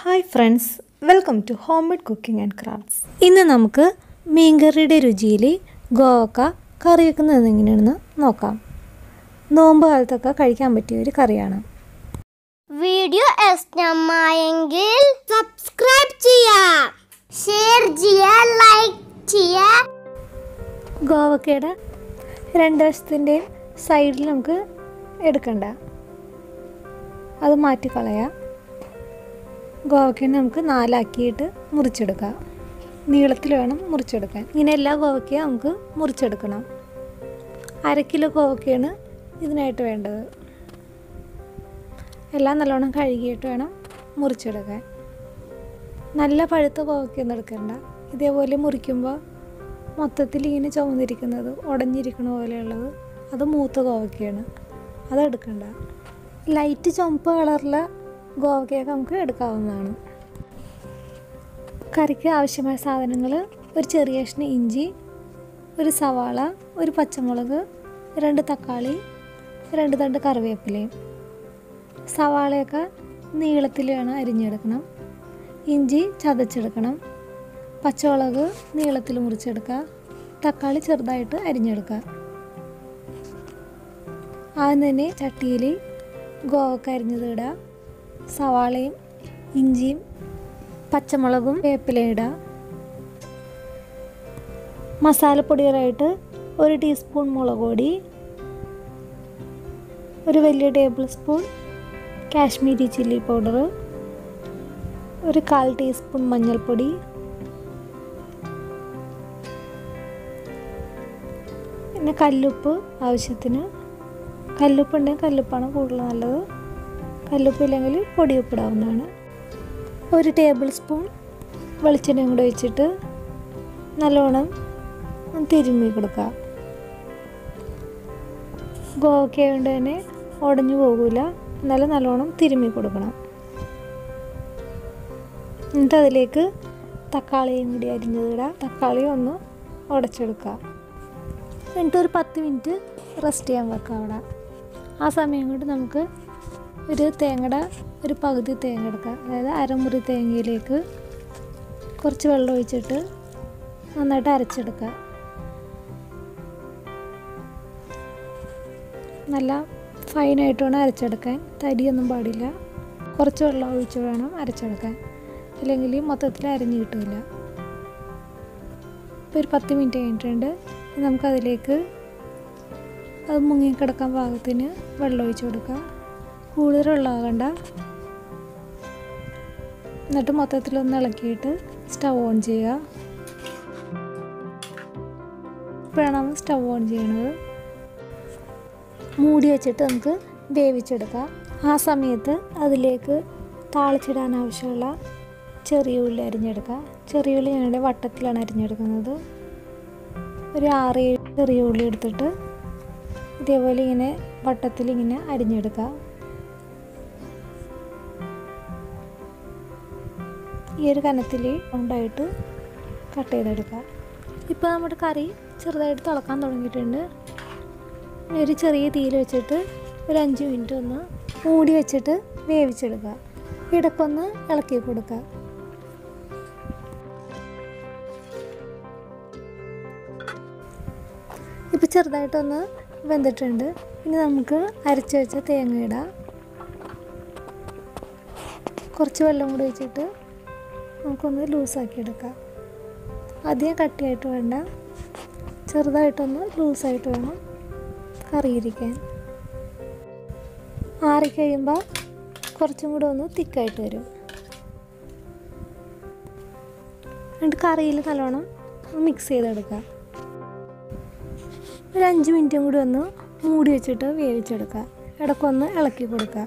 hi friends welcome to home made cooking and crafts ഇന്ന് നമുക്ക് മീൻകറിയുടെ രുചിയിൽ ഗോവക്ക കറി വെക്കുന്നത് എങ്ങനെയാണെന്ന് നോക്കാം നോമ്പ് കാലത്തൊക്കെ കഴിക്കാൻ പറ്റിയ ഒരു കറിയാണ് വീഡിയോ ഇഷ്ടമായെങ്കിൽ സബ്സ്ക്രൈബ് ചെയ്യാം ഷെയർ ചെയ്യാം ലൈക്ക് ചെയ്യാം ഗോവക്കയുടെ രണ്ട് വശത്തിൻ്റെയും സൈഡിൽ നമുക്ക് എടുക്കണ്ട അത് മാറ്റിക്കളയാം ഗോവക്കനെ നമുക്ക് നാലാക്കിയിട്ട് മുറിച്ചെടുക്കാം നീളത്തിൽ വേണം മുറിച്ചെടുക്കാൻ ഇങ്ങനെ എല്ലാ ഗോവക്കയും നമുക്ക് മുറിച്ചെടുക്കണം അര കിലോ ഗോവക്കയാണ് ഇതിനായിട്ട് വേണ്ടത് എല്ലാം നല്ലോണം കഴുകിയിട്ട് വേണം മുറിച്ചെടുക്കാൻ നല്ല പഴുത്ത ഗോവക്കയൊന്നും എടുക്കണ്ട ഇതേപോലെ മുറിക്കുമ്പോൾ മൊത്തത്തിൽ ഇങ്ങനെ ചുമന്നിരിക്കുന്നത് ഉടഞ്ഞിരിക്കണ പോലെയുള്ളത് അത് മൂത്ത ഗോവക്കയാണ് അത് എടുക്കണ്ട ലൈറ്റ് ചുമപ്പ് കളറിലെ ഗോവക്കയൊക്കെ നമുക്ക് എടുക്കാവുന്നതാണ് കറിക്ക് ആവശ്യമായ സാധനങ്ങൾ ഒരു ചെറിയ കഷ്ണം ഇഞ്ചി ഒരു സവാള ഒരു പച്ചമുളക് രണ്ട് തക്കാളി രണ്ട് തണ്ട് കറിവേപ്പിലയും സവാളയൊക്കെ നീളത്തിൽ വേണം അരിഞ്ഞെടുക്കണം ഇഞ്ചി ചതച്ചെടുക്കണം പച്ചമുളക് നീളത്തിൽ മുറിച്ചെടുക്കുക തക്കാളി ചെറുതായിട്ട് അരിഞ്ഞെടുക്കുക ആദ്യം തന്നെ ചട്ടിയിൽ ഗോവക്ക അരിഞ്ഞത് ഇടുക സവാളയും ഇഞ്ചിയും പച്ചമുളകും വേപ്പിലയും ഇടുക മസാലപ്പൊടികളായിട്ട് ഒരു ടീസ്പൂൺ മുളക് പൊടി ഒരു വലിയ tablespoon Kashmiri chilli powder ഒരു കാൽ ടീസ്പൂൺ മഞ്ഞൾപ്പൊടി പിന്നെ കല്ലുപ്പ് ആവശ്യത്തിന് കല്ലുപ്പ് ഉണ്ടെങ്കിൽ കല്ലുപ്പാണ് കൂടുതൽ നല്ലത് കല്ലുപ്പ് ഇല്ലെങ്കിൽ പൊടിയുപ്പ് ഇടാവുന്നതാണ് ഒരു ടേബിൾ സ്പൂൺ വെളിച്ചെണ്ണയും കൂടെ ഒഴിച്ചിട്ട് നല്ലോണം തിരുമ്മി കൊടുക്കുക ഗോവയ്ക്ക കൊണ്ട് തന്നെ ഉടഞ്ഞു പോകില്ല എന്നാലും നല്ലോണം തിരുമ്മി കൊടുക്കണം എന്നിട്ട് അതിലേക്ക് തക്കാളിയും കൂടി അരിഞ്ഞതിടുക തക്കാളി ഒന്ന് ഉടച്ചെടുക്കുക എന്നിട്ട് ഒരു പത്ത് മിനിറ്റ് റെസ്റ്റ് ചെയ്യാൻ വെക്കാം അവിടെ ആ സമയം കൊണ്ട് നമുക്ക് ഒരു തേങ്ങയുടെ ഒരു പകുതി തേങ്ങ എടുക്കാം അതായത് അരമുറി തേങ്ങയിലേക്ക് കുറച്ച് വെള്ളം ഒഴിച്ചിട്ട് നന്നായിട്ട് അരച്ചെടുക്കുക നല്ല ഫൈനായിട്ട് വേണം അരച്ചെടുക്കാൻ തരിയൊന്നും പാടില്ല കുറച്ച് വെള്ളം ഒഴിച്ച് വേണം അരച്ചെടുക്കാൻ അല്ലെങ്കിൽ മൊത്തത്തിൽ അരഞ്ഞു കിട്ടില്ല ഇപ്പോൾ ഒരു പത്ത് മിനിറ്റ് കഴിഞ്ഞിട്ടുണ്ട് ഇനി നമുക്കതിലേക്ക് അത് മുങ്ങിക്കിടക്കാൻ പാകത്തിന് വെള്ളം ഒഴിച്ച് കൊടുക്കുക കൂടുതൽ വെള്ളമാകണ്ട എന്നിട്ട് മൊത്തത്തിലൊന്ന് ഇളക്കിയിട്ട് സ്റ്റവ് ഓൺ ചെയ്യുക ഇപ്പോഴാണ് നമ്മൾ സ്റ്റവ് ഓൺ ചെയ്യണത് മൂടി വെച്ചിട്ട് നമുക്ക് വേവിച്ചെടുക്കാം ആ സമയത്ത് അതിലേക്ക് താളിച്ചിടാൻ ആവശ്യമുള്ള ചെറിയ ഉള്ളി അരിഞ്ഞെടുക്കുക ചെറിയ ഉള്ളി ഞാനിവിടെ വട്ടത്തിലാണ് അരിഞ്ഞെടുക്കുന്നത് ഒരു ആറ് ഏഴ് ചെറിയ ഉള്ളി എടുത്തിട്ട് ഇതേപോലെ ഇങ്ങനെ വട്ടത്തിൽ ഇങ്ങനെ അരിഞ്ഞെടുക്കുക ഈ ഒരു കനത്തിൽ ഉണ്ടായിട്ട് കട്ട് ചെയ്തെടുക്കുക ഇപ്പോൾ നമ്മുടെ കറി ചെറുതായിട്ട് തിളക്കാൻ തുടങ്ങിയിട്ടുണ്ട് ഇനി ഒരു ചെറിയ തീയിൽ വെച്ചിട്ട് ഒരു അഞ്ച് മിനിറ്റ് ഒന്ന് മൂടി വെച്ചിട്ട് വേവിച്ചെടുക്കുക ഇടയ്ക്കൊന്ന് ഇളക്കി കൊടുക്കുക ഇപ്പോൾ ചെറുതായിട്ടൊന്ന് വെന്തിട്ടുണ്ട് ഇനി നമുക്ക് അരച്ച് വെച്ച തേങ്ങ ഇടാം കുറച്ച് വെള്ളം കൂടി ഒഴിച്ചിട്ട് നമുക്കൊന്ന് ലൂസാക്കി എടുക്കാം അധികം കട്ടിയായിട്ട് വേണ്ട ചെറുതായിട്ടൊന്ന് ലൂസായിട്ട് വേണം കറിയിരിക്കാൻ ആറിക്കഴിയുമ്പോൾ കുറച്ചും കൂടെ ഒന്ന് തിക്കായിട്ട് വരും എന്നിട്ട് കറിയിൽ നല്ലോണം മിക്സ് ചെയ്തെടുക്കാം ഒരു അഞ്ച് മിനിറ്റും കൂടി ഒന്ന് മൂടി വെച്ചിട്ട് വേവിച്ചെടുക്കുക ഇടയ്ക്കൊന്ന് ഇളക്കി കൊടുക്കുക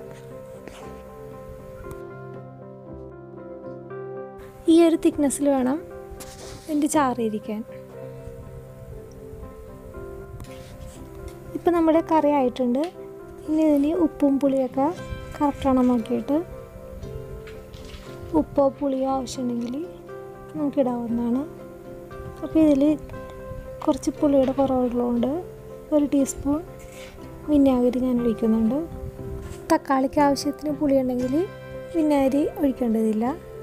ഈ ഒരു തിക്നെസ്സിൽ വേണം എൻ്റെ ചാറിയിരിക്കാൻ ഇപ്പം നമ്മുടെ കറി ആയിട്ടുണ്ട് ഇനി ഇതിന് ഉപ്പും പുളിയൊക്കെ കറക്റ്റാണോ നോക്കിയിട്ട് ഉപ്പോ പുളിയോ ആവശ്യമുണ്ടെങ്കിൽ നമുക്ക് ഇടാവുന്നതാണ് അപ്പോൾ ഇതിൽ കുറച്ച് പുളിയുടെ കുറവുള്ളതുകൊണ്ട് ഒരു ടീസ്പൂൺ വിനാഗിരി ഞാൻ ഒഴിക്കുന്നുണ്ട് തക്കാളിക്ക് ആവശ്യത്തിന് പുളി ഉണ്ടെങ്കിൽ വിനാഗിരി ഒഴിക്കേണ്ടതില്ല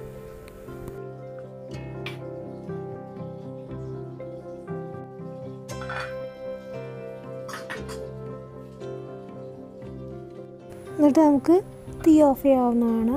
എന്നിട്ട് നമുക്ക് തീ ഓഫ് ചെയ്യാവുന്നതാണ്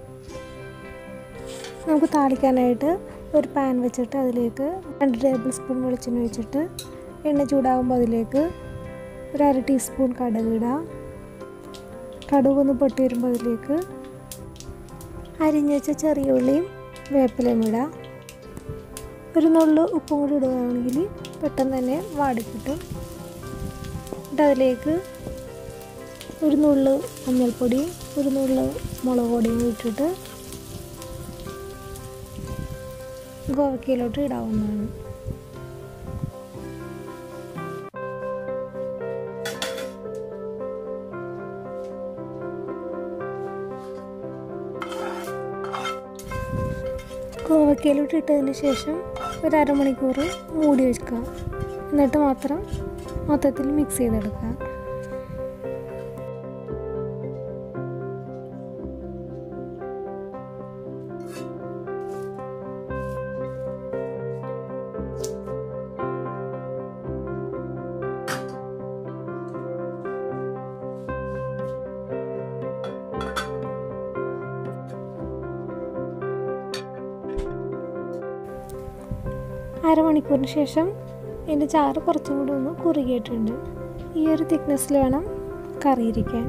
നമുക്ക് താളിക്കാനായിട്ട് ഒരു പാൻ വെച്ചിട്ട് അതിലേക്ക് രണ്ട് ടേബിൾ സ്പൂൺ വെളിച്ചെണ്ണ ഒഴിച്ചിട്ട് എണ്ണ ചൂടാകുമ്പോൾ അതിലേക്ക് ഒരു അര ടീസ്പൂൺ കടുക് ഇടാം കടുക് ഒന്ന് പൊട്ടി വരുമ്പോൾ അതിലേക്ക് അരിഞ്ഞു വെച്ച ചെറിയ ഉള്ളിയും വേപ്പിലയും ഇടാം ഒരു നുള്ളു ഉപ്പും കൂടി ഇടുകയാണെങ്കിൽ പെട്ടെന്ന് തന്നെ വാടിക്കിട്ടും എന്നിട്ട് അതിലേക്ക് ഒരു നുള്ളു മഞ്ഞൾപ്പൊടിയും ഒരു നുള്ളു മുളക് പൊടിയും ഇട്ടിട്ട് ഗോവക്കയിലോട്ട് ഇടാവുന്നതാണ് കോവക്കയിലോട്ട് ഇട്ടതിന് ശേഷം ഒരു അരമണിക്കൂർ മൂടി വെക്കുക എന്നിട്ട് മാത്രം മൊത്തത്തിൽ മിക്സ് ചെയ്തെടുക്കുക അരമണിക്കൂറിന് ശേഷം ഇതിൻ്റെ ചാറ് കുറച്ചും കൂടി ഒന്ന് കുറുകിയിട്ടുണ്ട് ഈ ഒരു തിക്നെസ്സിൽ വേണം കറി ഇരിക്കാൻ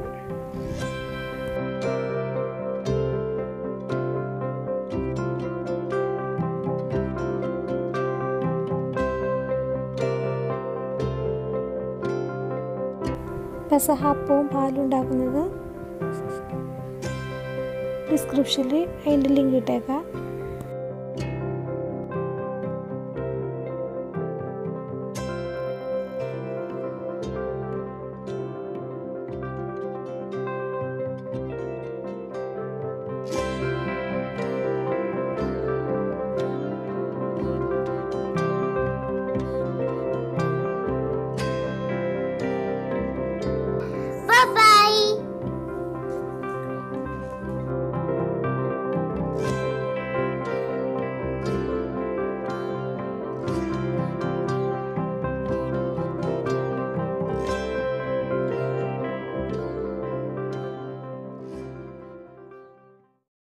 പെസഹാപ്പവും പാലും ഉണ്ടാക്കുന്നത് ഡിസ്ക്രിപ്ഷനിൽ അതിൻ്റെ ലിങ്ക് ഇട്ടേക്കാം